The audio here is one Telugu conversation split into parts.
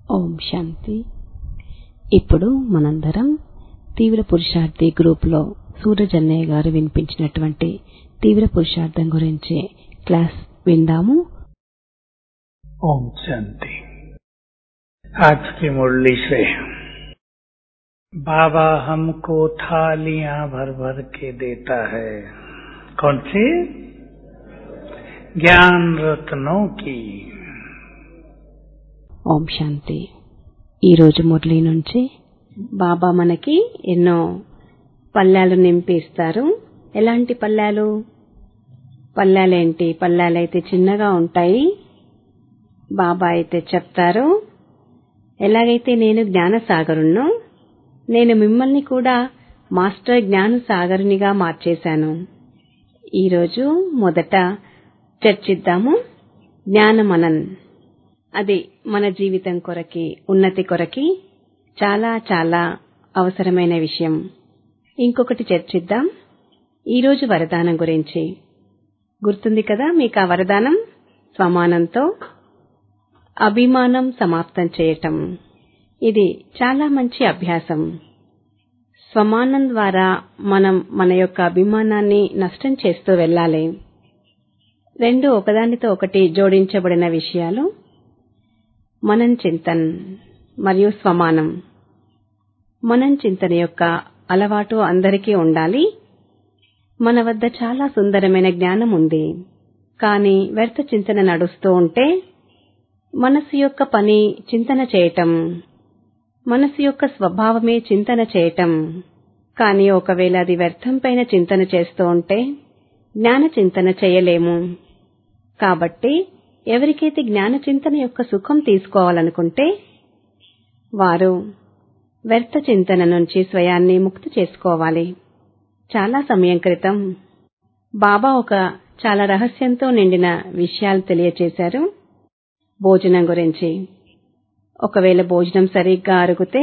ఓం శాంతి ఇప్పుడు మనందరం తీవ్ర పురుషార్థి గ్రూప్లో సూరజన్నయ్య గారు వినిపించినటువంటి తీవ్ర పురుషార్థం గురించి క్లాస్ విందాము ओम शांति आज की मुरली से बाबा हमको थालियां भर भर के देता है कौन सी ज्ञान रत्नों की ఓం శాంతి ఈరోజు మురళి నుంచి బాబా మనకి ఎన్నో పళ్ళాలు నింపి ఇస్తారు ఎలాంటి పళ్ళాలు పళ్ళాలేంటి పళ్ళాలైతే చిన్నగా ఉంటాయి బాబా అయితే చెప్తారు ఎలాగైతే నేను జ్ఞానసాగరుణ్ణో నేను మిమ్మల్ని కూడా మాస్టర్ జ్ఞానసాగరునిగా మార్చేశాను ఈరోజు మొదట చర్చిద్దాము జ్ఞానమనన్ అది మన జీవితం కొరకి ఉన్నతి కొరకి చాలా చాలా అవసరమైన విషయం ఇంకొకటి చర్చిద్దాం ఈరోజు వరదానం గురించి గుర్తుంది కదా మీకు ఆ వరదానం స్వమానంతో అభిమానం సమాప్తం చేయటం ఇది చాలా మంచి అభ్యాసం స్వమానం ద్వారా మనం మన యొక్క అభిమానాన్ని నష్టం చేస్తూ వెళ్ళాలి రెండు ఒకదానితో ఒకటి జోడించబడిన విషయాలు మనం చింతన్ మరియు స్వమానం మనం చింతన యొక్క అలవాటు అందరికీ ఉండాలి మన వద్ద చాలా సుందరమైన జ్ఞానం ఉంది కానీ వ్యర్థ చింతన నడుస్తూ ఉంటే మనసు యొక్క పని చింతన చేయటం మనసు యొక్క స్వభావమే చింతన చేయటం కానీ ఒకవేళ అది వ్యర్థం పైన చింతన చేస్తూ ఉంటే జ్ఞాన చింతన చేయలేము కాబట్టి ఎవరికైతే జ్ఞాన చింతన యొక్క సుఖం తీసుకోవాలనుకుంటే వారు వ్యర్థ చింతన నుంచి స్వయాన్ని ముక్తి చేసుకోవాలి చాలా సమయం క్రితం బాబా ఒక చాలా రహస్యంతో నిండిన విషయాలు తెలియచేశారు భోజనం గురించి ఒకవేళ భోజనం సరిగ్గా అరుగుతే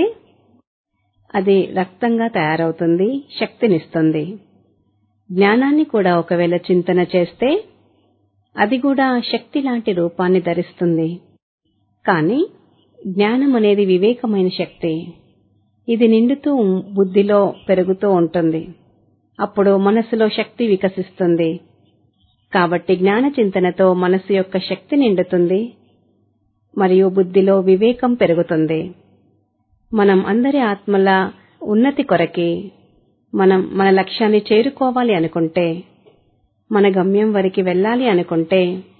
అది రక్తంగా తయారవుతుంది శక్తినిస్తుంది జ్ఞానాన్ని కూడా ఒకవేళ చింతన చేస్తే అది కూడా శక్తి లాంటి రూపాన్ని ధరిస్తుంది కానీ జ్ఞానం అనేది వివేకమైన శక్తి ఇది నిండుతూ బుద్ధిలో పెరుగుతూ ఉంటుంది అప్పుడు మనసులో శక్తి వికసిస్తుంది కాబట్టి జ్ఞాన చింతనతో మనసు యొక్క శక్తి నిండుతుంది మరియు బుద్ధిలో వివేకం పెరుగుతుంది మనం అందరి ఆత్మల ఉన్నతి కొరకి మనం మన లక్ష్యాన్ని చేరుకోవాలి అనుకుంటే మన గమ్యం వరకు వెళ్ళాలి అనుకుంటే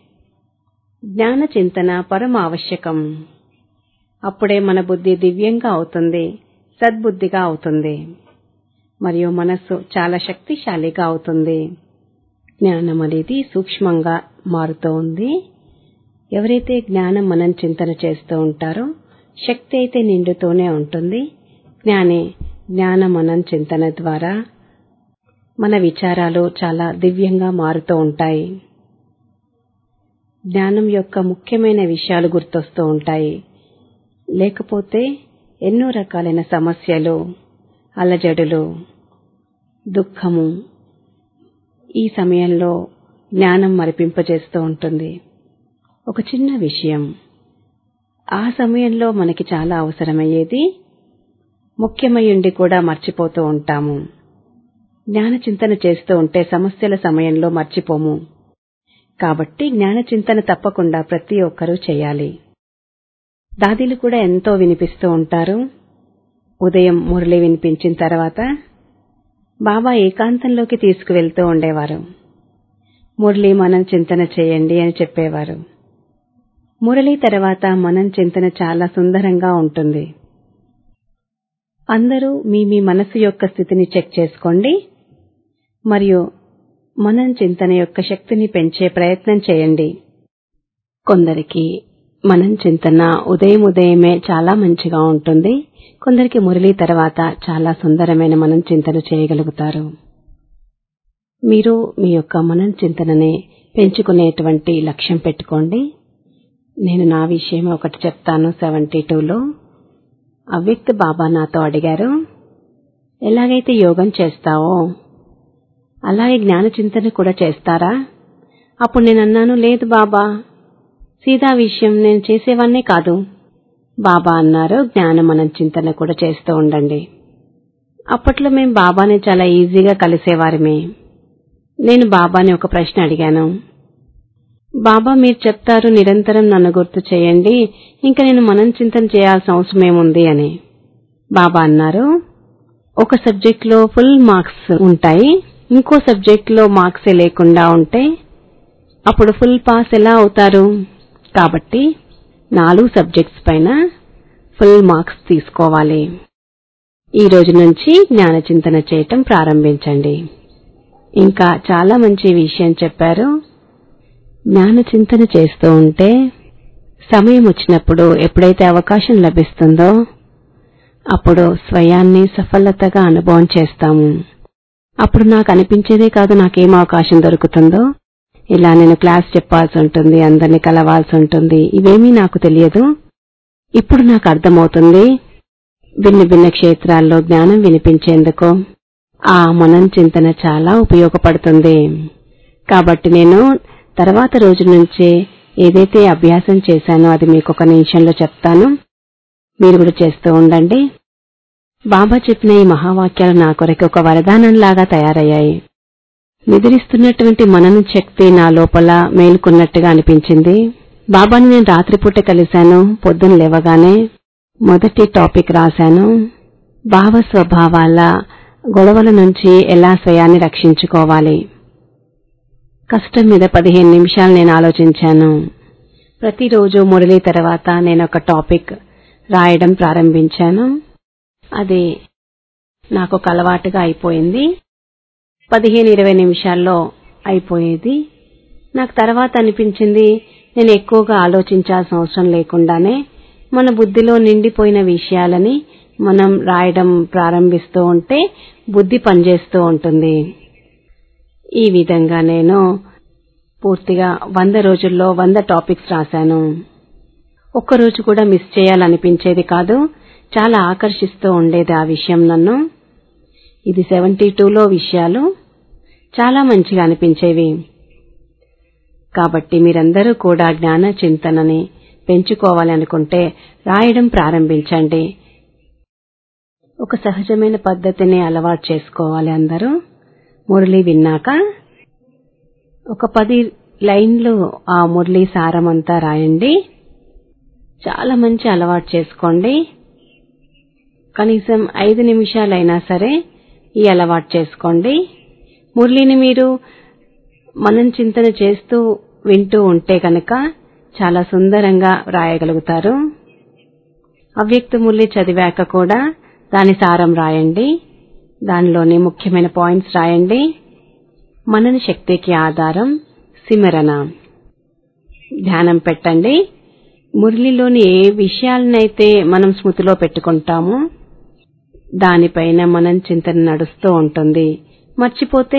జ్ఞాన చింతన పరమ ఆవశ్యకం అప్పుడే మన బుద్ధి దివ్యంగా అవుతుంది సద్బుద్ధిగా అవుతుంది మరియు మనస్సు చాలా శక్తిశాలిగా అవుతుంది జ్ఞానం అనేది సూక్ష్మంగా మారుతూ ఉంది ఎవరైతే జ్ఞానం మనం చింతన చేస్తూ ఉంటారో శక్తి అయితే నిండుతూనే ఉంటుంది జ్ఞాని జ్ఞాన మనం చింతన ద్వారా మన విచారాలు చాలా దివ్యంగా మారుతూ ఉంటాయి జ్ఞానం యొక్క ముఖ్యమైన విషయాలు గుర్తొస్తూ ఉంటాయి లేకపోతే ఎన్నో రకాలైన సమస్యలు అలజడులు దుఃఖము ఈ సమయంలో జ్ఞానం మరిపింపజేస్తూ ఉంటుంది ఒక చిన్న విషయం ఆ సమయంలో మనకి చాలా అవసరమయ్యేది ముఖ్యమయ్యుండి కూడా మర్చిపోతూ ఉంటాము జ్ఞాన చింతన చేస్తూ ఉంటే సమస్యల సమయంలో మర్చిపోము కాబట్టి జ్ఞాన చింతన తప్పకుండా ప్రతి ఒక్కరూ చేయాలి దాదీలు కూడా ఎంతో వినిపిస్తూ ఉంటారు ఉదయం మురళి వినిపించిన తర్వాత బాబా ఏకాంతంలోకి తీసుకువెళ్తూ ఉండేవారు మురళి మనం చింతన చేయండి అని చెప్పేవారు మురళి తర్వాత మనం చింతన చాలా సుందరంగా ఉంటుంది అందరూ మీ మీ మనసు యొక్క స్థితిని చెక్ చేసుకోండి మరియు మనం చింతన యొక్క శక్తిని పెంచే ప్రయత్నం చేయండి కొందరికి మనం చింతన ఉదయం ఉదయమే చాలా మంచిగా ఉంటుంది కొందరికి మురళి తర్వాత చాలా సుందరమైన మనం చింతన చేయగలుగుతారు మీరు మీ యొక్క మనం చింతనని పెంచుకునేటువంటి లక్ష్యం పెట్టుకోండి నేను నా విషయం ఒకటి చెప్తాను సెవెంటీ టూలో అవ్యక్త బాబా నాతో అడిగారు ఎలాగైతే యోగం చేస్తావో అలాగే జ్ఞాన చింతన కూడా చేస్తారా అప్పుడు నేను అన్నాను లేదు బాబా సీదా విషయం నేను చేసేవాన్నే కాదు బాబా అన్నారు జ్ఞానం మనం చింతన కూడా చేస్తూ ఉండండి అప్పట్లో మేము బాబాని చాలా ఈజీగా కలిసేవారిమే నేను బాబాని ఒక ప్రశ్న అడిగాను బాబా మీరు చెప్తారు నిరంతరం నన్ను గుర్తు చేయండి ఇంకా నేను మనం చింతన చేయాల్సిన అవసరం ఏముంది అని బాబా అన్నారు ఒక సబ్జెక్ట్ లో ఫుల్ మార్క్స్ ఉంటాయి ఇంకో సబ్జెక్ట్ లో మార్క్సే లేకుండా ఉంటే అప్పుడు ఫుల్ పాస్ ఎలా అవుతారు కాబట్టి నాలుగు సబ్జెక్ట్స్ పైన ఫుల్ మార్క్స్ తీసుకోవాలి ఈ రోజు నుంచి జ్ఞాన చింతన చేయటం ప్రారంభించండి ఇంకా చాలా మంచి విషయం చెప్పారు జ్ఞాన చింతన చేస్తూ ఉంటే సమయం వచ్చినప్పుడు ఎప్పుడైతే అవకాశం లభిస్తుందో అప్పుడు స్వయాన్ని సఫలతగా అనుభవం చేస్తాము అప్పుడు నాకు అనిపించేదే కాదు నాకేం అవకాశం దొరుకుతుందో ఇలా నేను క్లాస్ చెప్పాల్సి ఉంటుంది అందరిని కలవాల్సి ఉంటుంది ఇవేమీ నాకు తెలియదు ఇప్పుడు నాకు అర్థమవుతుంది భిన్న భిన్న క్షేత్రాల్లో జ్ఞానం వినిపించేందుకు ఆ మనం చింతన చాలా ఉపయోగపడుతుంది కాబట్టి నేను తర్వాత రోజు నుంచే ఏదైతే అభ్యాసం చేశానో అది మీకు ఒక నిమిషంలో చెప్తాను మీరు కూడా చేస్తూ ఉండండి బాబా చెప్పిన ఈ మహావాక్యాలు నా కొరకు ఒక వరదానంలాగా తయారయ్యాయి నిద్రిస్తున్నటువంటి మనన శక్తి నా లోపల మేలుకున్నట్టుగా అనిపించింది బాబాని నేను రాత్రిపూట కలిశాను పొద్దున లేవగానే మొదటి టాపిక్ రాశాను భావ స్వభావాల గొడవల నుంచి ఎలా స్వయాన్ని రక్షించుకోవాలి కష్టం మీద పదిహేను నిమిషాలు నేను ఆలోచించాను ప్రతిరోజు మురళి తర్వాత నేను ఒక టాపిక్ రాయడం ప్రారంభించాను అది నాకు ఒక అలవాటుగా అయిపోయింది పదిహేను ఇరవై నిమిషాల్లో అయిపోయేది నాకు తర్వాత అనిపించింది నేను ఎక్కువగా ఆలోచించాల్సిన అవసరం లేకుండానే మన బుద్ధిలో నిండిపోయిన విషయాలని మనం రాయడం ప్రారంభిస్తూ ఉంటే బుద్ధి పనిచేస్తూ ఉంటుంది ఈ విధంగా నేను పూర్తిగా వంద రోజుల్లో వంద టాపిక్స్ రాశాను ఒక్కరోజు కూడా మిస్ చేయాలనిపించేది కాదు చాలా ఆకర్షిస్తూ ఉండేది ఆ విషయం నన్ను ఇది సెవెంటీ టూలో విషయాలు చాలా మంచిగా అనిపించేవి కాబట్టి మీరందరూ కూడా జ్ఞాన చింతనని పెంచుకోవాలి అనుకుంటే రాయడం ప్రారంభించండి ఒక సహజమైన పద్ధతిని అలవాటు చేసుకోవాలి అందరూ మురళి విన్నాక ఒక పది లైన్లు ఆ మురళి సారమంతా రాయండి చాలా మంచి అలవాటు చేసుకోండి కనీసం ఐదు నిమిషాలైనా సరే ఈ అలవాటు చేసుకోండి మురళిని మీరు మనం చింతన చేస్తూ వింటూ ఉంటే కనుక చాలా సుందరంగా రాయగలుగుతారు అవ్యక్త మురళి చదివాక కూడా దాని సారం రాయండి దానిలోని ముఖ్యమైన పాయింట్స్ రాయండి మనని శక్తికి ఆధారం సిమరణ ధ్యానం పెట్టండి మురళిలోని ఏ విషయాలనైతే మనం స్మృతిలో పెట్టుకుంటామో దానిపైన మనం చింతన నడుస్తూ ఉంటుంది మర్చిపోతే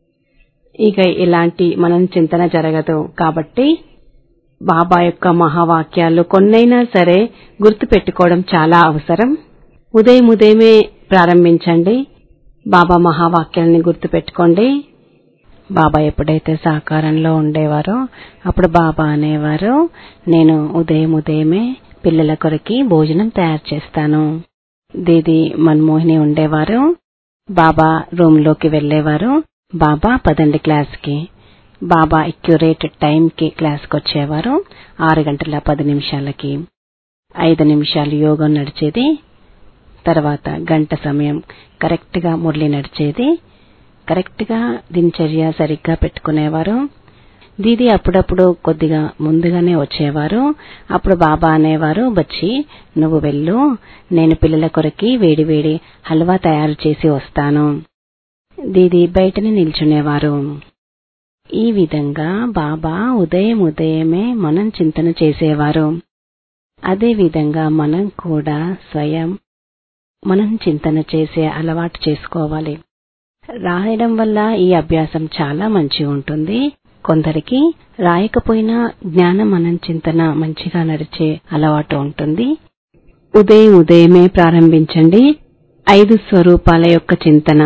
ఇక ఇలాంటి మనం చింతన జరగదు కాబట్టి బాబా యొక్క మహావాక్యాలు కొన్నైనా సరే గుర్తు పెట్టుకోవడం చాలా అవసరం ఉదయం ఉదయమే ప్రారంభించండి బాబా మహావాక్యాలని గుర్తు పెట్టుకోండి బాబా ఎప్పుడైతే సాకారంలో ఉండేవారో అప్పుడు బాబా అనేవారు నేను ఉదయం ఉదయమే పిల్లల కొరకి భోజనం తయారు చేస్తాను దీది మన్మోహిని ఉండేవారు బాబా రూమ్ లోకి వెళ్లేవారు బాబా పదండి క్లాస్ కి బాబా అక్యురేట్ టైం కి క్లాస్ కి వచ్చేవారు ఆరు గంటల పది నిమిషాలకి ఐదు నిమిషాలు యోగం నడిచేది తర్వాత గంట సమయం కరెక్ట్ గా మురళి నడిచేది కరెక్ట్ గా దినచర్య సరిగ్గా పెట్టుకునేవారు దీది అప్పుడప్పుడు కొద్దిగా ముందుగానే వచ్చేవారు అప్పుడు బాబా అనేవారు బచ్చి నువ్వు వెళ్ళు నేను పిల్లల కొరకి వేడి వేడి హల్వా తయారు చేసి వస్తాను దీది బయటనే నిల్చునేవారు ఈ విధంగా బాబా ఉదయం ఉదయమే మనం చింతన చేసేవారు అదే విధంగా మనం కూడా స్వయం మనం చింతన చేసే అలవాటు చేసుకోవాలి రాయడం వల్ల ఈ అభ్యాసం చాలా మంచి ఉంటుంది కొందరికి రాయకపోయినా జ్ఞానం మనం చింతన మంచిగా నడిచే అలవాటు ఉంటుంది ఉదయం ఉదయమే ప్రారంభించండి ఐదు స్వరూపాల యొక్క చింతన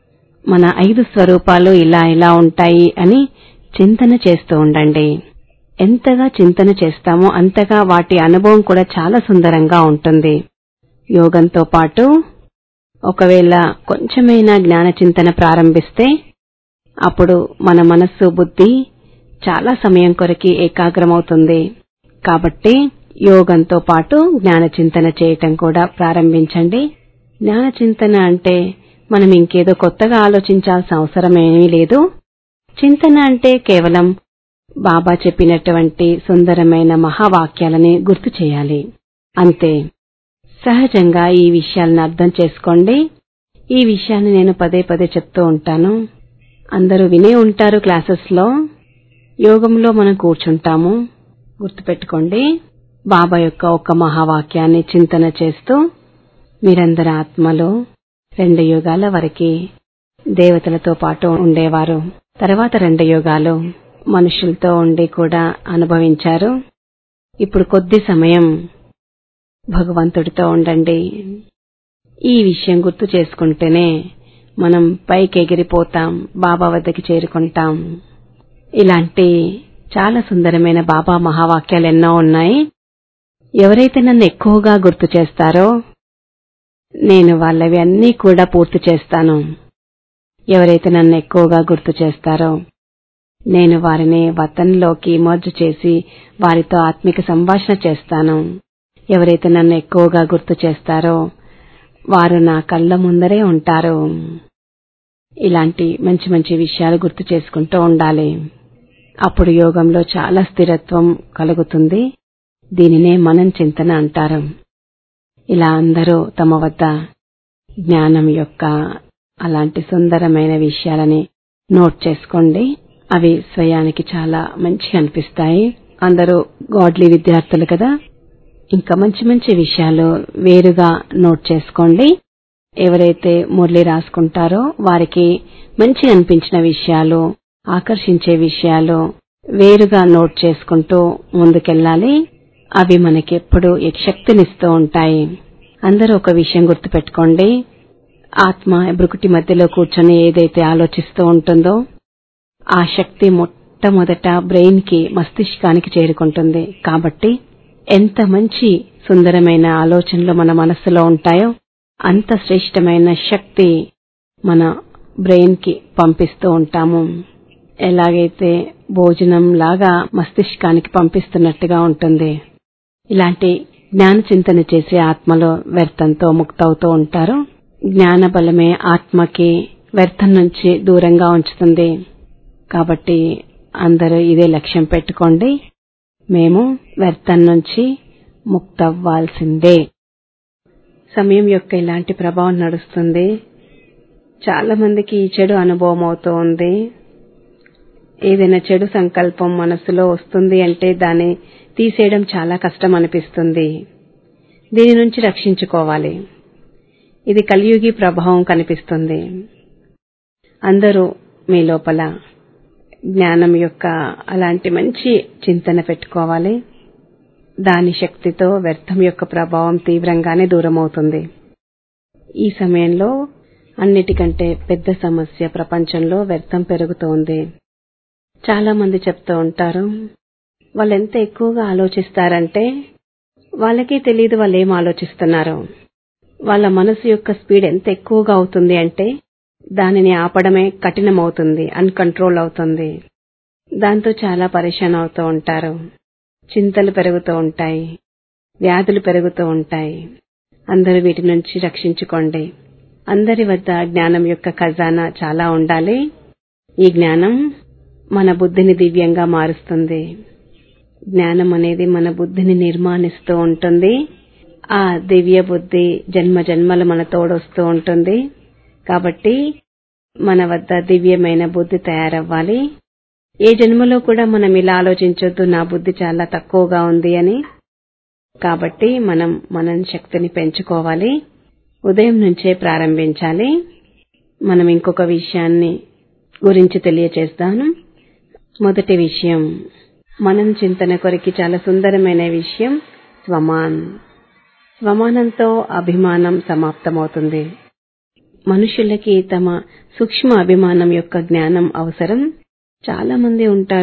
మన ఐదు స్వరూపాలు ఇలా ఇలా ఉంటాయి అని చింతన చేస్తూ ఉండండి ఎంతగా చింతన చేస్తామో అంతగా వాటి అనుభవం కూడా చాలా సుందరంగా ఉంటుంది యోగంతో పాటు ఒకవేళ కొంచెమైనా జ్ఞాన చింతన ప్రారంభిస్తే అప్పుడు మన మనస్సు బుద్ధి చాలా సమయం కొరకి ఏకాగ్రమవుతుంది కాబట్టి యోగంతో పాటు జ్ఞాన చింతన చేయటం కూడా ప్రారంభించండి జ్ఞాన చింతన అంటే మనం ఇంకేదో కొత్తగా ఆలోచించాల్సిన అవసరం ఏమీ లేదు చింతన అంటే కేవలం బాబా చెప్పినటువంటి సుందరమైన మహావాక్యాలని గుర్తు చేయాలి అంతే సహజంగా ఈ విషయాలను అర్థం చేసుకోండి ఈ విషయాన్ని నేను పదే పదే చెప్తూ ఉంటాను అందరూ వినే ఉంటారు క్లాసెస్లో యోగంలో మనం కూర్చుంటాము గుర్తుపెట్టుకోండి బాబా యొక్క ఒక మహావాక్యాన్ని చింతన చేస్తూ మీరందరి ఆత్మలో రెండు యుగాల వరకు దేవతలతో పాటు ఉండేవారు తర్వాత రెండు యుగాలు మనుషులతో ఉండి కూడా అనుభవించారు ఇప్పుడు కొద్ది సమయం భగవంతుడితో ఉండండి ఈ విషయం గుర్తు చేసుకుంటేనే మనం పైకి ఎగిరిపోతాం బాబా వద్దకి చేరుకుంటాం ఇలాంటి చాలా సుందరమైన బాబా మహావాక్యాలు ఎన్నో ఉన్నాయి ఎవరైతే నన్ను ఎక్కువగా గుర్తు చేస్తారో నేను వాళ్ళవి అన్నీ కూడా పూర్తి చేస్తాను ఎవరైతే నన్ను ఎక్కువగా గుర్తు చేస్తారో నేను వారిని వతన్లోకి మర్జ్ చేసి వారితో ఆత్మిక సంభాషణ చేస్తాను ఎవరైతే నన్ను ఎక్కువగా గుర్తు చేస్తారో వారు నా కళ్ళ ముందరే ఉంటారు ఇలాంటి మంచి మంచి విషయాలు గుర్తు చేసుకుంటూ ఉండాలి అప్పుడు యోగంలో చాలా స్థిరత్వం కలుగుతుంది దీనినే మనం చింతన అంటారు ఇలా అందరూ తమ వద్ద జ్ఞానం యొక్క అలాంటి సుందరమైన విషయాలని నోట్ చేసుకోండి అవి స్వయానికి చాలా మంచిగా అనిపిస్తాయి అందరూ గాడ్లీ విద్యార్థులు కదా ఇంకా మంచి మంచి విషయాలు వేరుగా నోట్ చేసుకోండి ఎవరైతే మురళి రాసుకుంటారో వారికి మంచి అనిపించిన విషయాలు ఆకర్షించే విషయాలు వేరుగా నోట్ చేసుకుంటూ ముందుకెళ్ళాలి అవి మనకెప్పుడు శక్తినిస్తూ ఉంటాయి అందరూ ఒక విషయం గుర్తుపెట్టుకోండి ఆత్మ బ్రుకుటి మధ్యలో కూర్చొని ఏదైతే ఆలోచిస్తూ ఉంటుందో ఆ శక్తి మొట్టమొదట బ్రెయిన్ కి మస్తిష్కానికి చేరుకుంటుంది కాబట్టి ఎంత మంచి సుందరమైన ఆలోచనలు మన మనస్సులో ఉంటాయో అంత శ్రేష్టమైన శక్తి మన బ్రెయిన్ కి పంపిస్తూ ఉంటాము ఎలాగైతే భోజనం లాగా మస్తిష్కానికి పంపిస్తున్నట్టుగా ఉంటుంది ఇలాంటి జ్ఞాన చింతన చేసే ఆత్మలో వ్యర్థంతో ముక్తవుతూ ఉంటారు జ్ఞాన బలమే ఆత్మకి వ్యర్థం నుంచి దూరంగా ఉంచుతుంది కాబట్టి అందరూ ఇదే లక్ష్యం పెట్టుకోండి మేము వ్యర్థం నుంచి ముక్తవ్వాల్సిందే సమయం యొక్క ఇలాంటి ప్రభావం నడుస్తుంది చాలా మందికి ఈ చెడు అనుభవం అవుతూ ఉంది ఏదైనా చెడు సంకల్పం మనసులో వస్తుంది అంటే దాన్ని తీసేయడం చాలా కష్టం అనిపిస్తుంది దీని నుంచి రక్షించుకోవాలి ఇది కలియుగి ప్రభావం కనిపిస్తుంది అందరూ మీ లోపల జ్ఞానం యొక్క అలాంటి మంచి చింతన పెట్టుకోవాలి దాని శక్తితో వ్యర్థం యొక్క ప్రభావం తీవ్రంగానే దూరమవుతుంది ఈ సమయంలో అన్నిటికంటే పెద్ద సమస్య ప్రపంచంలో వ్యర్థం పెరుగుతోంది చాలా మంది చెప్తూ ఉంటారు వాళ్ళు ఎంత ఎక్కువగా ఆలోచిస్తారంటే వాళ్ళకే తెలియదు వాళ్ళు ఏం ఆలోచిస్తున్నారు వాళ్ళ మనసు యొక్క స్పీడ్ ఎంత ఎక్కువగా అవుతుంది అంటే దానిని ఆపడమే కఠినమవుతుంది అన్కంట్రోల్ అవుతుంది దాంతో చాలా పరేషాన్ అవుతూ ఉంటారు చింతలు పెరుగుతూ ఉంటాయి వ్యాధులు పెరుగుతూ ఉంటాయి అందరూ వీటి నుంచి రక్షించుకోండి అందరి వద్ద జ్ఞానం యొక్క ఖజానా చాలా ఉండాలి ఈ జ్ఞానం మన బుద్ధిని దివ్యంగా మారుస్తుంది జ్ఞానం అనేది మన బుద్ధిని నిర్మాణిస్తూ ఉంటుంది ఆ దివ్య బుద్ధి జన్మ జన్మలు మన తోడొస్తూ ఉంటుంది కాబట్టి మన వద్ద దివ్యమైన బుద్ధి తయారవ్వాలి ఏ జన్మలో కూడా మనం ఇలా ఆలోచించొద్దు నా బుద్ధి చాలా తక్కువగా ఉంది అని కాబట్టి మనం మన శక్తిని పెంచుకోవాలి ఉదయం నుంచే ప్రారంభించాలి మనం ఇంకొక విషయాన్ని గురించి తెలియచేస్తాను మొదటి విషయం మనం చింతన కొరికి చాలా సుందరమైన విషయం స్వమాన్ స్వమానంతో అభిమానం సమాప్తమవుతుంది మనుషులకి తమ సూక్ష్మ అభిమానం యొక్క జ్ఞానం అవసరం చాలా మంది ఉంటారు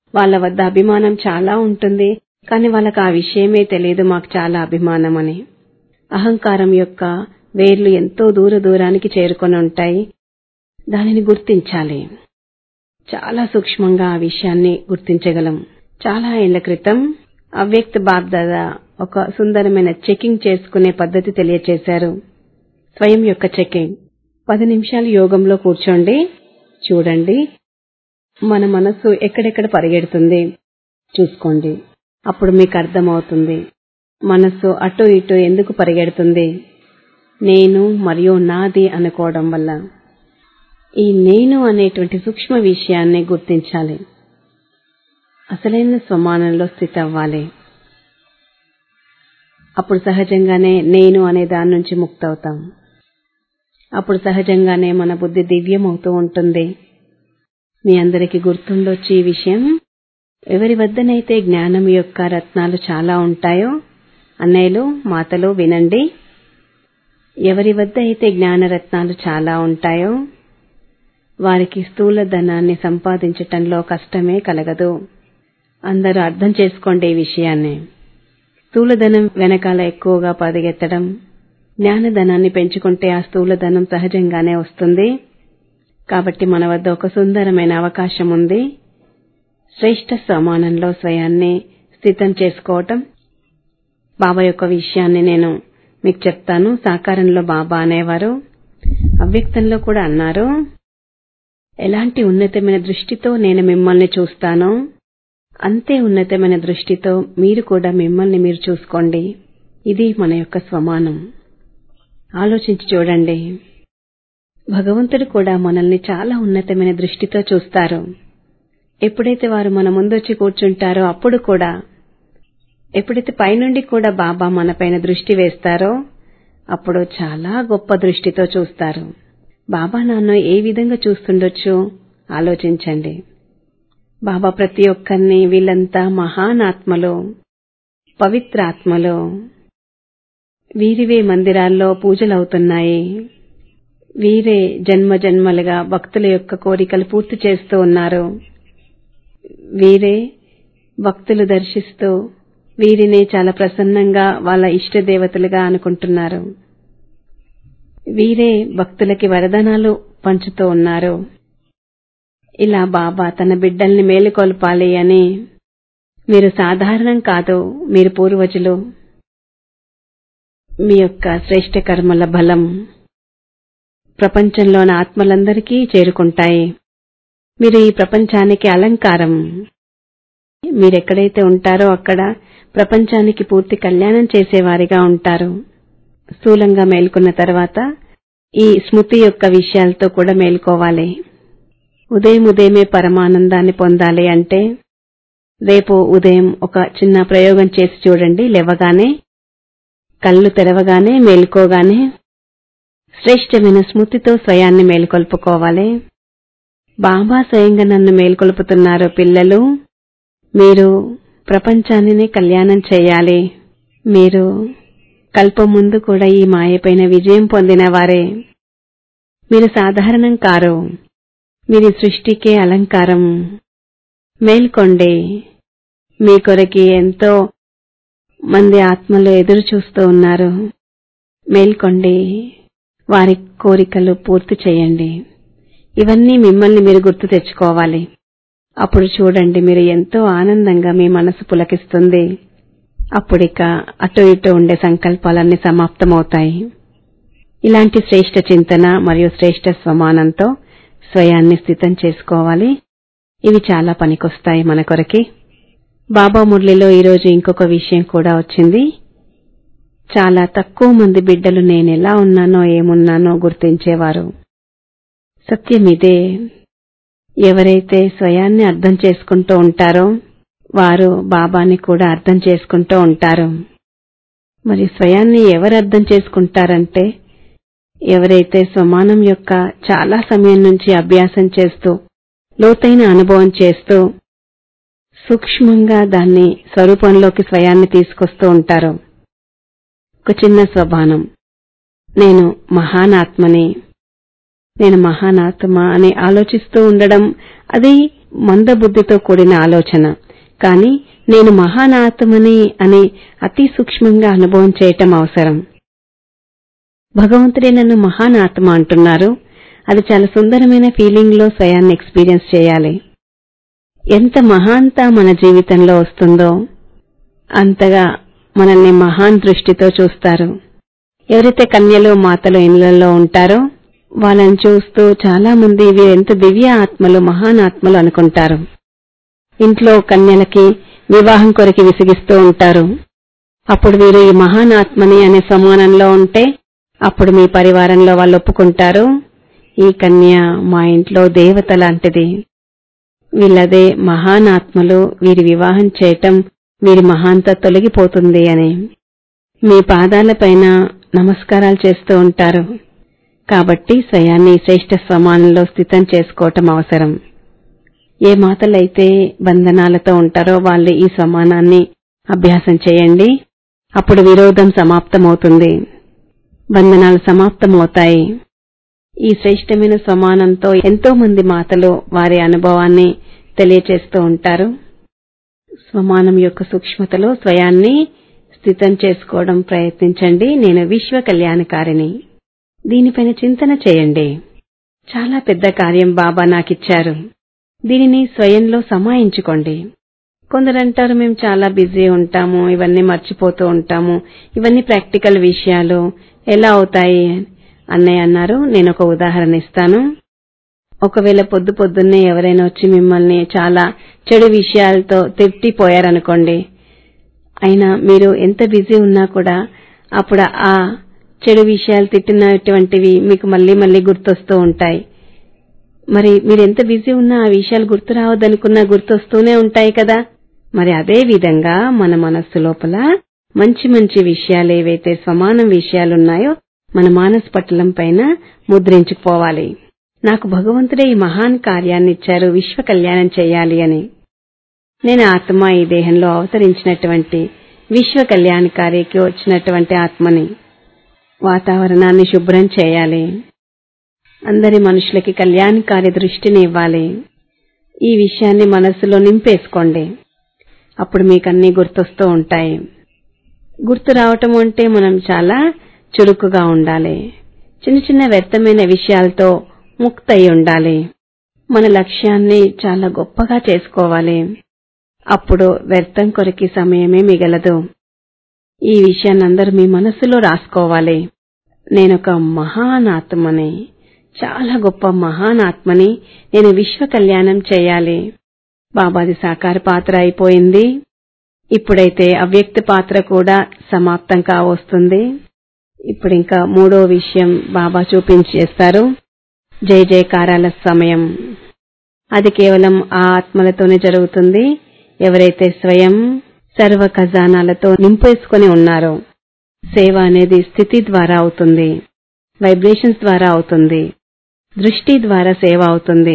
వాళ్ళ వద్ద అభిమానం చాలా ఉంటుంది కానీ వాళ్ళకి ఆ విషయమే తెలియదు మాకు చాలా అభిమానం అని అహంకారం యొక్క వేర్లు ఎంతో దూర దూరానికి చేరుకొని ఉంటాయి దానిని గుర్తించాలి చాలా సూక్ష్మంగా ఆ విషయాన్ని గుర్తించగలం చాలా ఏళ్ల క్రితం అవ్యక్త బాబ్దాదా ఒక సుందరమైన చెకింగ్ చేసుకునే పద్ధతి తెలియచేశారు స్వయం యొక్క చెకింగ్ పది నిమిషాలు యోగంలో కూర్చోండి చూడండి మన మనస్సు ఎక్కడెక్కడ పరిగెడుతుంది చూసుకోండి అప్పుడు మీకు అర్థమవుతుంది మనస్సు అటు ఇటు ఎందుకు పరిగెడుతుంది నేను మరియు నాది అనుకోవడం వల్ల ఈ నేను అనేటువంటి సూక్ష్మ విషయాన్ని గుర్తించాలి అసలైన స్వమానంలో స్థితి అవ్వాలి అప్పుడు సహజంగానే నేను అనే దాని నుంచి ముక్తవుతాం అప్పుడు సహజంగానే మన బుద్ధి దివ్యమవుతూ ఉంటుంది మీ అందరికీ గుర్తుండొచ్చు ఈ విషయం ఎవరి వద్దనైతే జ్ఞానం యొక్క రత్నాలు చాలా ఉంటాయో అన్నయ్యలు మాతలు వినండి ఎవరి వద్ద అయితే జ్ఞానరత్నాలు చాలా ఉంటాయో వారికి స్థూల ధనాన్ని సంపాదించటంలో కష్టమే కలగదు అందరూ అర్థం చేసుకోండి ఈ విషయాన్ని స్థూలధనం వెనకాల ఎక్కువగా పరిగెత్తడం జ్ఞానధనాన్ని పెంచుకుంటే ఆ స్థూలధనం సహజంగానే వస్తుంది కాబట్టి మన వద్ద ఒక సుందరమైన అవకాశం ఉంది శ్రేష్ట సమానంలో స్వయాన్ని స్థితం చేసుకోవటం బాబా యొక్క విషయాన్ని నేను మీకు చెప్తాను సాకారంలో బాబా అనేవారు అవ్యక్తంలో కూడా అన్నారు ఎలాంటి ఉన్నతమైన దృష్టితో నేను మిమ్మల్ని చూస్తానో అంతే ఉన్నతమైన దృష్టితో మీరు కూడా మిమ్మల్ని మీరు చూసుకోండి ఇది మన యొక్క స్వమానం ఆలోచించి చూడండి భగవంతుడు కూడా మనల్ని చాలా ఉన్నతమైన దృష్టితో చూస్తారు ఎప్పుడైతే వారు మన ముందొచ్చి కూర్చుంటారో అప్పుడు కూడా ఎప్పుడైతే పైనుండి కూడా బాబా మనపైన దృష్టి వేస్తారో అప్పుడు చాలా గొప్ప దృష్టితో చూస్తారు బాబా నాన్న ఏ విధంగా చూస్తుండొచ్చు ఆలోచించండి బాబా ప్రతి ఒక్కరిని వీళ్ళంతా మహానాత్మలు పవిత్రాత్మలు వీరివే మందిరాల్లో పూజలవుతున్నాయి వీరే జన్మ జన్మలుగా భక్తుల యొక్క కోరికలు పూర్తి చేస్తూ ఉన్నారు వీరే భక్తులు దర్శిస్తూ వీరినే చాలా ప్రసన్నంగా వాళ్ళ ఇష్ట దేవతలుగా అనుకుంటున్నారు వీరే భక్తులకి వరదానాలు పంచుతూ ఉన్నారు ఇలా బాబా తన బిడ్డల్ని మేలుకొల్పాలి అని మీరు సాధారణం కాదు మీరు పూర్వజులు మీ యొక్క శ్రేష్ట కర్మల బలం ప్రపంచంలోని ఆత్మలందరికీ చేరుకుంటాయి మీరు ఈ ప్రపంచానికి అలంకారం మీరెక్కడైతే ఉంటారో అక్కడ ప్రపంచానికి పూర్తి కళ్యాణం చేసేవారిగా ఉంటారు స్థూలంగా మేల్కొన్న తర్వాత ఈ స్మృతి యొక్క విషయాలతో కూడా మేల్కోవాలి ఉదయం ఉదయమే పరమానందాన్ని పొందాలి అంటే రేపు ఉదయం ఒక చిన్న ప్రయోగం చేసి చూడండి లేవగానే కళ్ళు తెరవగానే మేల్కోగానే శ్రేష్టమైన స్మృతితో స్వయాన్ని మేల్కొల్పుకోవాలి బాబా స్వయంగా నన్ను మేల్కొల్పుతున్నారు పిల్లలు మీరు ప్రపంచాన్ని కళ్యాణం చేయాలి మీరు కల్పం ముందు కూడా ఈ మాయపైన విజయం పొందిన వారే మీరు సాధారణం కారు మీరు సృష్టికే అలంకారం మేల్కొండి మీ కొరకి ఎంతో మంది ఆత్మలు ఎదురు చూస్తూ ఉన్నారు మేల్కొండి వారి కోరికలు పూర్తి చేయండి ఇవన్నీ మిమ్మల్ని మీరు గుర్తు తెచ్చుకోవాలి అప్పుడు చూడండి మీరు ఎంతో ఆనందంగా మీ మనసు పులకిస్తుంది అప్పుడిక అటు ఇటు ఉండే సంకల్పాలన్నీ సమాప్తమవుతాయి ఇలాంటి శ్రేష్ట చింతన మరియు శ్రేష్ట స్వమానంతో స్వయాన్ని స్థితం చేసుకోవాలి ఇవి చాలా పనికొస్తాయి మన కొరకి బాబా మురళిలో ఈరోజు ఇంకొక విషయం కూడా వచ్చింది చాలా తక్కువ మంది బిడ్డలు నేనెలా ఉన్నానో ఏమున్నానో గుర్తించేవారు సత్యమిదే ఎవరైతే స్వయాన్ని అర్థం చేసుకుంటూ ఉంటారో వారు బాబాని కూడా అర్థం చేసుకుంటూ ఉంటారు మరి స్వయాన్ని ఎవరు అర్థం చేసుకుంటారంటే ఎవరైతే స్వమానం యొక్క చాలా సమయం నుంచి అభ్యాసం చేస్తూ లోతైన అనుభవం చేస్తూ సూక్ష్మంగా దాన్ని స్వరూపంలోకి స్వయాన్ని తీసుకొస్తూ ఉంటారు ఒక చిన్న స్వభానం నేను మహానాత్మని నేను మహానాత్మ అని ఆలోచిస్తూ ఉండడం అది మందబుద్ధితో కూడిన ఆలోచన కానీ నేను మహానాత్మని అని అతి సూక్ష్మంగా అనుభవం చేయటం అవసరం భగవంతుడే నన్ను మహానాత్మ అంటున్నారు అది చాలా సుందరమైన ఫీలింగ్ లో స్వయాన్ని ఎక్స్పీరియన్స్ చేయాలి ఎంత మహాంత మన జీవితంలో వస్తుందో అంతగా మనల్ని మహాన్ దృష్టితో చూస్తారు ఎవరైతే కన్యలు మాతలు ఇళ్లలో ఉంటారో వాళ్ళని చూస్తూ చాలా మంది వీరు ఎంత దివ్య ఆత్మలు మహాన్ ఆత్మలు అనుకుంటారు ఇంట్లో కన్యలకి వివాహం కొరకు విసిగిస్తూ ఉంటారు అప్పుడు వీరు ఈ మహాన్ ఆత్మని అనే సమానంలో ఉంటే అప్పుడు మీ పరివారంలో వాళ్ళు ఒప్పుకుంటారు ఈ కన్య మా ఇంట్లో దేవత లాంటిది వీళ్ళదే మహాన్ ఆత్మలు వీరి వివాహం చేయటం వీరి మహాంత తొలగిపోతుంది అని మీ పాదాలపైన నమస్కారాలు చేస్తూ ఉంటారు కాబట్టి స్వయాన్ని శ్రేష్ఠ సమానంలో స్థితం చేసుకోవటం అవసరం ఏ మాతలైతే బంధనాలతో ఉంటారో వాళ్ళు ఈ సమానాన్ని అభ్యాసం చేయండి అప్పుడు విరోధం సమాప్తమవుతుంది బంధనాలు సమాప్తమవుతాయి ఈ శ్రేష్టమైన సమానంతో ఎంతో మంది మాతలు వారి అనుభవాన్ని తెలియచేస్తూ ఉంటారు స్వమానం యొక్క సూక్ష్మతలో స్వయాన్ని స్థితం చేసుకోవడం ప్రయత్నించండి నేను విశ్వ కళ్యాణకారిని దీనిపైన చింతన చేయండి చాలా పెద్ద కార్యం బాబా నాకిచ్చారు దీనిని స్వయంలో సమాయించుకోండి కొందరంటారు మేము చాలా బిజీ ఉంటాము ఇవన్నీ మర్చిపోతూ ఉంటాము ఇవన్నీ ప్రాక్టికల్ విషయాలు ఎలా అవుతాయి అన్నయ్య అన్నారు నేను ఒక ఉదాహరణ ఇస్తాను ఒకవేళ పొద్దు పొద్దున్నే ఎవరైనా వచ్చి మిమ్మల్ని చాలా చెడు విషయాలతో తిట్టిపోయారనుకోండి అయినా మీరు ఎంత బిజీ ఉన్నా కూడా అప్పుడు ఆ చెడు విషయాలు తిట్టినటువంటివి మీకు మళ్ళీ మళ్ళీ గుర్తొస్తూ ఉంటాయి మరి మీరు ఎంత బిజీ ఉన్నా ఆ విషయాలు గుర్తు రావద్దనుకున్నా గుర్తొస్తూనే ఉంటాయి కదా మరి అదే విధంగా మన మనస్సు లోపల మంచి మంచి విషయాలు ఏవైతే సమానం విషయాలున్నాయో మన మానస పట్టలం పైన ముద్రించుకుపోవాలి నాకు భగవంతుడే ఈ మహాన్ కార్యాన్ని ఇచ్చారు విశ్వ కళ్యాణం చేయాలి అని నేను ఆత్మ ఈ దేహంలో అవతరించినటువంటి విశ్వ కళ్యాణకారికి వచ్చినటువంటి ఆత్మని వాతావరణాన్ని శుభ్రం చేయాలి అందరి మనుషులకి కళ్యాణకారి దృష్టిని ఇవ్వాలి ఈ విషయాన్ని మనస్సులో నింపేసుకోండి అప్పుడు మీకన్నీ గుర్తొస్తూ ఉంటాయి గుర్తు రావటం అంటే మనం చాలా చురుకుగా ఉండాలి చిన్న చిన్న వ్యర్థమైన విషయాలతో ముక్తయి ఉండాలి మన లక్ష్యాన్ని చాలా గొప్పగా చేసుకోవాలి అప్పుడు వ్యర్థం కొరికి సమయమే మిగలదు ఈ విషయాన్ని అందరూ మీ మనస్సులో రాసుకోవాలి నేనొక మహానాత్మని చాలా గొప్ప మహానాత్మని నేను విశ్వ కళ్యాణం చేయాలి బాబాది సాకార పాత్ర అయిపోయింది ఇప్పుడైతే అవ్యక్త పాత్ర కూడా సమాప్తం కావస్తుంది ఇప్పుడు ఇంకా మూడో విషయం బాబా చూపించేస్తారు జయ జయకారాల సమయం అది కేవలం ఆ ఆత్మలతోనే జరుగుతుంది ఎవరైతే స్వయం సర్వ ఖజానాలతో నింపేసుకుని ఉన్నారో సేవ అనేది స్థితి ద్వారా అవుతుంది వైబ్రేషన్స్ ద్వారా అవుతుంది దృష్టి ద్వారా సేవ అవుతుంది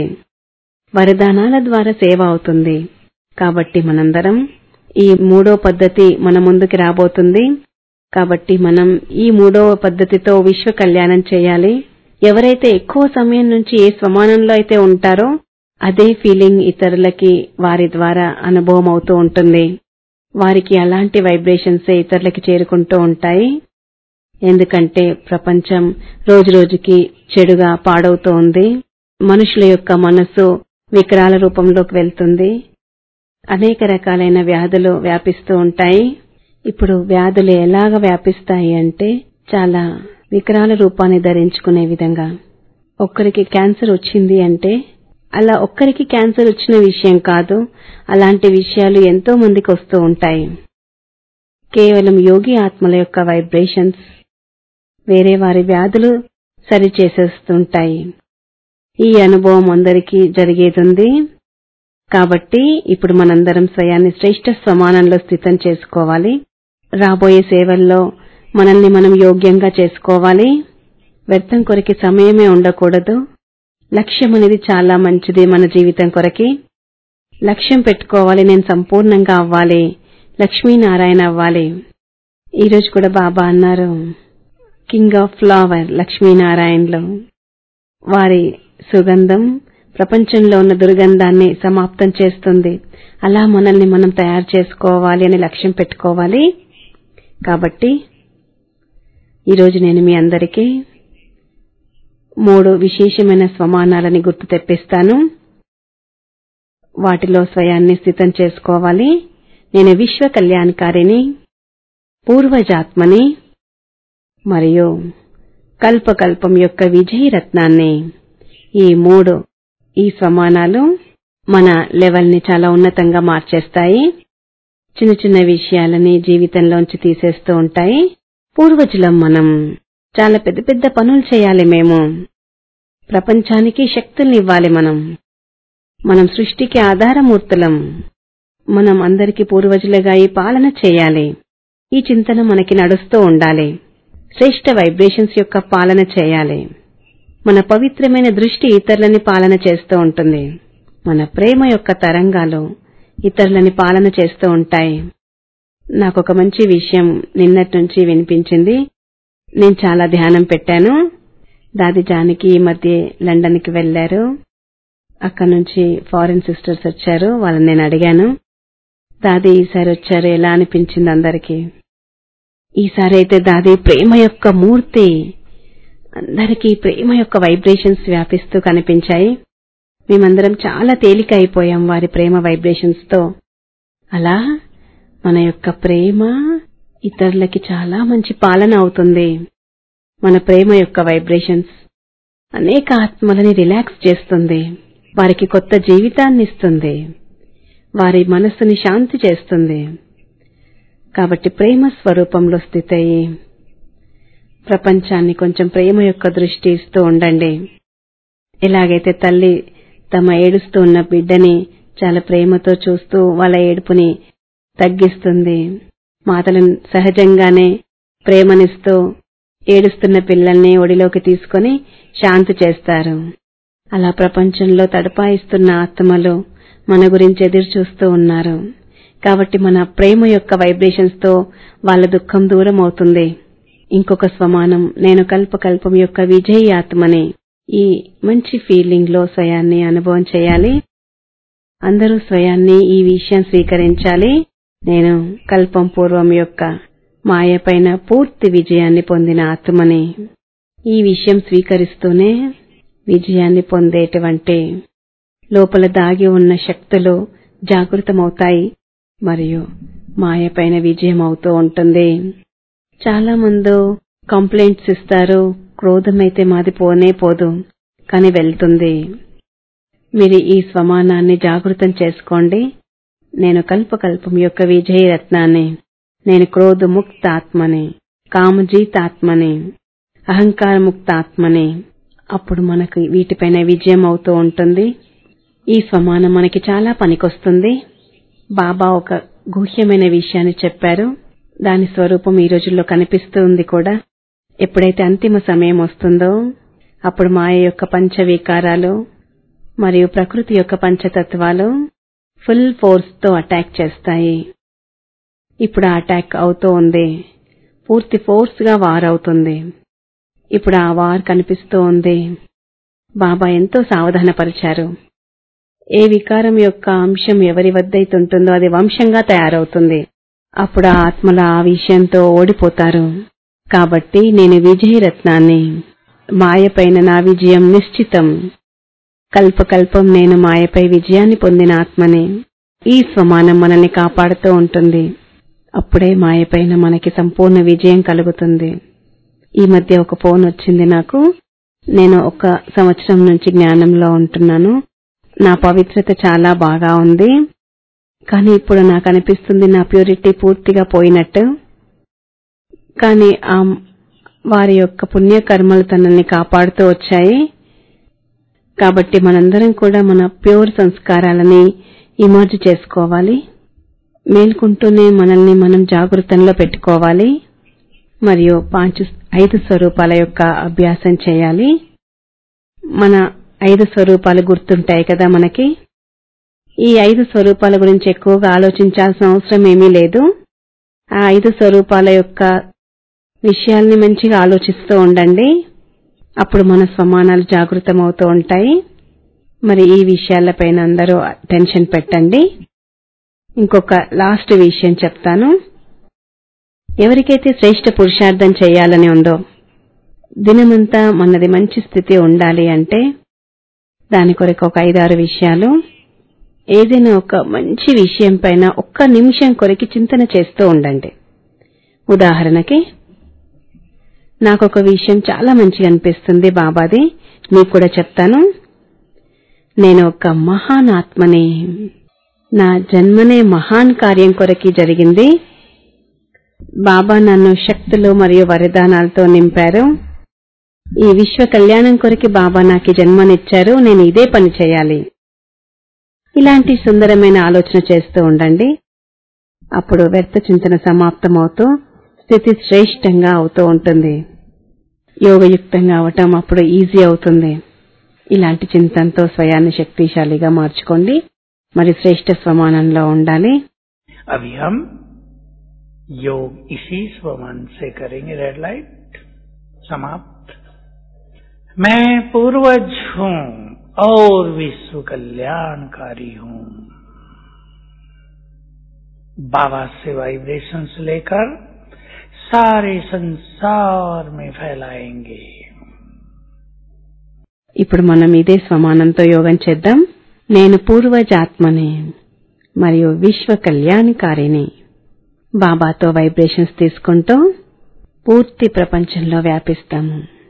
వరదానాల ద్వారా సేవ అవుతుంది కాబట్టి మనందరం ఈ మూడో పద్ధతి మన ముందుకి రాబోతుంది కాబట్టి మనం ఈ మూడవ పద్ధతితో విశ్వ కళ్యాణం చేయాలి ఎవరైతే ఎక్కువ సమయం నుంచి ఏ స్వమానంలో అయితే ఉంటారో అదే ఫీలింగ్ ఇతరులకి వారి ద్వారా అనుభవం అవుతూ ఉంటుంది వారికి అలాంటి వైబ్రేషన్స్ ఇతరులకి చేరుకుంటూ ఉంటాయి ఎందుకంటే ప్రపంచం రోజురోజుకి చెడుగా పాడవుతూ ఉంది మనుషుల యొక్క మనస్సు వికరాల రూపంలోకి వెళ్తుంది అనేక రకాలైన వ్యాధులు వ్యాపిస్తూ ఉంటాయి ఇప్పుడు వ్యాధులు ఎలాగ వ్యాపిస్తాయి అంటే చాలా వికరాల రూపాన్ని ధరించుకునే విధంగా ఒక్కరికి క్యాన్సర్ వచ్చింది అంటే అలా ఒక్కరికి క్యాన్సర్ వచ్చిన విషయం కాదు అలాంటి విషయాలు ఎంతో మందికి వస్తూ ఉంటాయి కేవలం యోగి ఆత్మల యొక్క వైబ్రేషన్స్ వేరే వారి వ్యాధులు సరిచేసేస్తుంటాయి ఈ అనుభవం అందరికీ జరిగేదుంది కాబట్టి ఇప్పుడు మనందరం స్వయాన్ని శ్రేష్ఠ సమానంలో స్థితం చేసుకోవాలి రాబోయే సేవల్లో మనల్ని మనం యోగ్యంగా చేసుకోవాలి వ్యర్థం కొరకి సమయమే ఉండకూడదు లక్ష్యం అనేది చాలా మంచిది మన జీవితం కొరకి లక్ష్యం పెట్టుకోవాలి నేను సంపూర్ణంగా అవ్వాలి లక్ష్మీనారాయణ అవ్వాలి ఈరోజు కూడా బాబా అన్నారు కింగ్ ఆఫ్ ఫ్లవర్ లక్ష్మీనారాయణలో వారి సుగంధం ప్రపంచంలో ఉన్న దుర్గంధాన్ని సమాప్తం చేస్తుంది అలా మనల్ని మనం తయారు చేసుకోవాలి అని లక్ష్యం పెట్టుకోవాలి కాబట్టి ఈరోజు నేను మీ అందరికీ మూడు విశేషమైన స్వమానాలని గుర్తు తెప్పిస్తాను వాటిలో స్వయాన్ని స్థితం చేసుకోవాలి నేను విశ్వ కళ్యాణకారిని పూర్వజాత్మని మరియు కల్పకల్పం యొక్క విజయ రత్నాన్ని ఈ మూడు ఈ స్వమానాలు మన లెవెల్ని చాలా ఉన్నతంగా మార్చేస్తాయి చిన్న చిన్న విషయాలని జీవితంలోంచి తీసేస్తూ ఉంటాయి పూర్వజులం మనం చాలా పెద్ద పెద్ద పనులు చేయాలి మేము ప్రపంచానికి శక్తుల్ని ఇవ్వాలి మనం మనం సృష్టికి ఆధారమూర్తులం మనం అందరికి పూర్వజులుగా ఈ పాలన చేయాలి ఈ చింతన మనకి నడుస్తూ ఉండాలి శ్రేష్ట వైబ్రేషన్స్ యొక్క పాలన చేయాలి మన పవిత్రమైన దృష్టి ఇతరులని పాలన చేస్తూ ఉంటుంది మన ప్రేమ యొక్క తరంగాలు ఇతరులని పాలన చేస్తూ ఉంటాయి నాకు ఒక మంచి విషయం నిన్నటి నుంచి వినిపించింది నేను చాలా ధ్యానం పెట్టాను దాది జానకి ఈ మధ్య లండన్కి వెళ్లారు అక్కడ నుంచి ఫారిన్ సిస్టర్స్ వచ్చారు వాళ్ళని నేను అడిగాను దాది ఈసారి వచ్చారు ఎలా అనిపించింది అందరికీ ఈసారి అయితే దాది ప్రేమ యొక్క మూర్తి అందరికీ ప్రేమ యొక్క వైబ్రేషన్స్ వ్యాపిస్తూ కనిపించాయి మేమందరం చాలా తేలిక అయిపోయాం వారి ప్రేమ వైబ్రేషన్స్ తో అలా మన యొక్క ప్రేమ ఇతరులకి చాలా మంచి పాలన అవుతుంది మన ప్రేమ యొక్క వైబ్రేషన్స్ అనేక ఆత్మలని రిలాక్స్ చేస్తుంది వారికి కొత్త జీవితాన్ని ఇస్తుంది వారి మనస్సుని శాంతి చేస్తుంది కాబట్టి ప్రేమ స్వరూపంలో స్థితయి ప్రపంచాన్ని కొంచెం ప్రేమ యొక్క దృష్టి ఇస్తూ ఉండండి ఎలాగైతే తల్లి తమ ఏడుస్తూ ఉన్న బిడ్డని చాలా ప్రేమతో చూస్తూ వాళ్ళ ఏడుపుని తగ్గిస్తుంది మాతలు సహజంగానే ప్రేమనిస్తూ ఏడుస్తున్న పిల్లల్ని ఒడిలోకి తీసుకొని శాంతి చేస్తారు అలా ప్రపంచంలో తడపాయిస్తున్న ఆత్మలు మన గురించి ఎదురు చూస్తూ ఉన్నారు కాబట్టి మన ప్రేమ యొక్క వైబ్రేషన్స్ తో వాళ్ళ దుఃఖం దూరం అవుతుంది ఇంకొక స్వమానం నేను కల్పకల్పం యొక్క విజయీ ఆత్మని ఈ మంచి ఫీలింగ్ లో స్వయాన్ని అనుభవం చేయాలి అందరూ స్వయాన్ని ఈ విషయం స్వీకరించాలి నేను కల్పం పూర్వం యొక్క మాయ పైన పూర్తి విజయాన్ని పొందిన ఆత్మని ఈ విషయం స్వీకరిస్తూనే విజయాన్ని పొందేటువంటి లోపల దాగి ఉన్న శక్తులు జాగృతమవుతాయి మరియు మాయ పైన విజయం అవుతూ ఉంటుంది చాలా మంది కంప్లైంట్స్ ఇస్తారు క్రోధమైతే మాది పోనే పోదు కాని వెళ్తుంది మీరు ఈ స్వమానాన్ని జాగృతం చేసుకోండి నేను కల్పకల్పం యొక్క విజయ రత్నాన్ని నేను క్రోధముక్త ఆత్మని కామజీత ఆత్మని అహంకార ముక్త ఆత్మని అప్పుడు మనకు వీటిపైన విజయం అవుతూ ఉంటుంది ఈ స్వమానం మనకి చాలా పనికొస్తుంది బాబా ఒక గుహ్యమైన విషయాన్ని చెప్పారు దాని స్వరూపం ఈ రోజుల్లో కనిపిస్తుంది కూడా ఎప్పుడైతే అంతిమ సమయం వస్తుందో అప్పుడు మాయ యొక్క పంచవికారాలు మరియు ప్రకృతి యొక్క పంచతత్వాలు ఫుల్ ఫోర్స్ తో అటాక్ చేస్తాయి ఇప్పుడు ఆ అటాక్ అవుతూ ఉంది పూర్తి ఫోర్స్ గా వార్ అవుతుంది ఇప్పుడు ఆ వార్ కనిపిస్తూ ఉంది బాబా ఎంతో సావధానపరిచారు ఏ వికారం యొక్క అంశం ఎవరి వద్దైతే ఉంటుందో అది వంశంగా తయారవుతుంది అప్పుడు ఆ ఆత్మల ఆ విషయంతో ఓడిపోతారు కాబట్టి నేను విజయరత్నాన్ని మాయపైన నా విజయం నిశ్చితం కల్పకల్పం నేను మాయపై విజయాన్ని పొందిన ఆత్మని ఈ స్వమానం మనల్ని కాపాడుతూ ఉంటుంది అప్పుడే మాయపైన మనకి సంపూర్ణ విజయం కలుగుతుంది ఈ మధ్య ఒక ఫోన్ వచ్చింది నాకు నేను ఒక సంవత్సరం నుంచి జ్ఞానంలో ఉంటున్నాను నా పవిత్రత చాలా బాగా ఉంది కానీ ఇప్పుడు నాకు అనిపిస్తుంది నా ప్యూరిటీ పూర్తిగా పోయినట్టు కానీ ఆ వారి యొక్క పుణ్యకర్మలు తనని కాపాడుతూ వచ్చాయి కాబట్టి మనందరం కూడా మన ప్యూర్ సంస్కారాలని ఇమర్జ్ చేసుకోవాలి మేల్కుంటూనే మనల్ని మనం జాగృతంలో పెట్టుకోవాలి మరియు పాంచు ఐదు స్వరూపాల యొక్క అభ్యాసం చేయాలి మన ఐదు స్వరూపాలు గుర్తుంటాయి కదా మనకి ఈ ఐదు స్వరూపాల గురించి ఎక్కువగా ఆలోచించాల్సిన అవసరం ఏమీ లేదు ఆ ఐదు స్వరూపాల యొక్క విషయాల్ని మంచిగా ఆలోచిస్తూ ఉండండి అప్పుడు మన స్వమానాలు జాగృతమవుతూ ఉంటాయి మరి ఈ విషయాలపైన అందరూ టెన్షన్ పెట్టండి ఇంకొక లాస్ట్ విషయం చెప్తాను ఎవరికైతే శ్రేష్ఠ పురుషార్థం చేయాలని ఉందో దినమంతా మనది మంచి స్థితి ఉండాలి అంటే దాని కొరకు ఒక ఐదారు విషయాలు ఏదైనా ఒక మంచి విషయం పైన ఒక్క నిమిషం కొరికి చింతన చేస్తూ ఉండండి ఉదాహరణకి నాకు ఒక విషయం చాలా మంచిగా అనిపిస్తుంది బాబాది మీకు కూడా చెప్తాను నేను ఒక మహాన్ ఆత్మని నా జన్మనే మహాన్ కార్యం కొరకి జరిగింది బాబా నన్ను శక్తులు మరియు వరదానాలతో నింపారు ఈ విశ్వ కళ్యాణం కొరికి బాబా నాకు ఈ జన్మనిచ్చారు నేను ఇదే పని చేయాలి ఇలాంటి సుందరమైన ఆలోచన చేస్తూ ఉండండి అప్పుడు వ్యర్థ చింతన సమాప్తమవుతూ స్థితి శ్రేష్టంగా అవుతూ ఉంటుంది యోగయుక్తంగా అవటం అప్పుడు ఈజీ అవుతుంది ఇలాంటి చింతనతో స్వయాన్ని శక్తిశాలిగా మార్చుకోండి మరి శ్రేష్ట స్వమానంలో ఉండాలి अभी हम योग इसी स्वमान से करेंगे रेड लाइट समाप्त मैं पूर्वज हूँ और विश्व कल्याणकारी हूँ बाबा से वाइब्रेशंस लेकर सारे संसार में फैलाएंगे ఇప్పుడు మనం ఇదే స్వమానంతో యోగం చేద్దాం నేను పూర్వజాత్మని మరియు విశ్వ కళ్యాణకారిని బాబాతో వైబ్రేషన్స్ తీసుకుంటూ పూర్తి ప్రపంచంలో వ్యాపిస్తాము